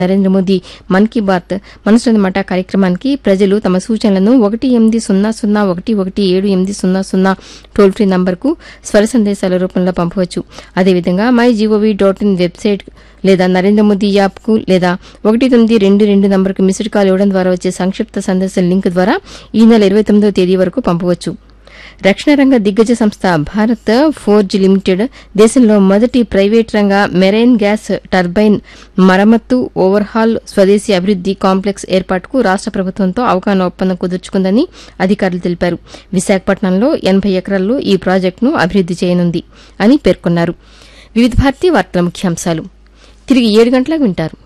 నరేంద్ర మోదీ మన్ key bath మనసులోని మాట కార్యక్రమానికి ప్రజలు తమ సూచనలను ఒకటి ఎనిమిది సున్నా సున్నా ఒకటి ఒకటి ఏడు ఎనిమిది సున్నా సున్నా టోల్ ఫ్రీ నంబర్కు స్వర సందేశాల రూపంలో పంపవచ్చు అదేవిధంగా my GOV dot in website లేదా నరేంద్ర మోదీ యాప్కు లేదా ఒకటి తొమ్మిది రెండు రెండు నంబర్కు మిస్డ్ కాల్ ఇవ్వడం ద్వారా వచ్చే సంక్షిప్త సందేశం లింక్ ద్వారా ఈ నెల ఇరవై తొమ్మిదో తేదీ వరకు పంపవచ్చు రక్షణ రంగ దిగ్గజ సంస్థ భారత్ ఫోర్జ్ లిమిటెడ్ దేశంలో మొదటి ప్రైవేట్ రంగ మెరైన్ గ్యాస్ టర్బైన్ మరమ్మత్తు ఓవర్హాల్ స్వదేశీ అభివృద్ది కాంప్లెక్స్ ఏర్పాటుకు రాష్ట ప్రభుత్వంతో అవగాహన ఒప్పందం కుదుర్చుకుందని అధికారులు తెలిపారు విశాఖపట్నంలో ఎనబై ఎకరాల్లో ఈ ప్రాజెక్టును అభివృద్ది చేయనుంది అని పేర్కొన్నారు వివిధ భారతి వార్తల ముఖ్యాంశాలు తిరిగి ఏడు గంటలకు వింటారు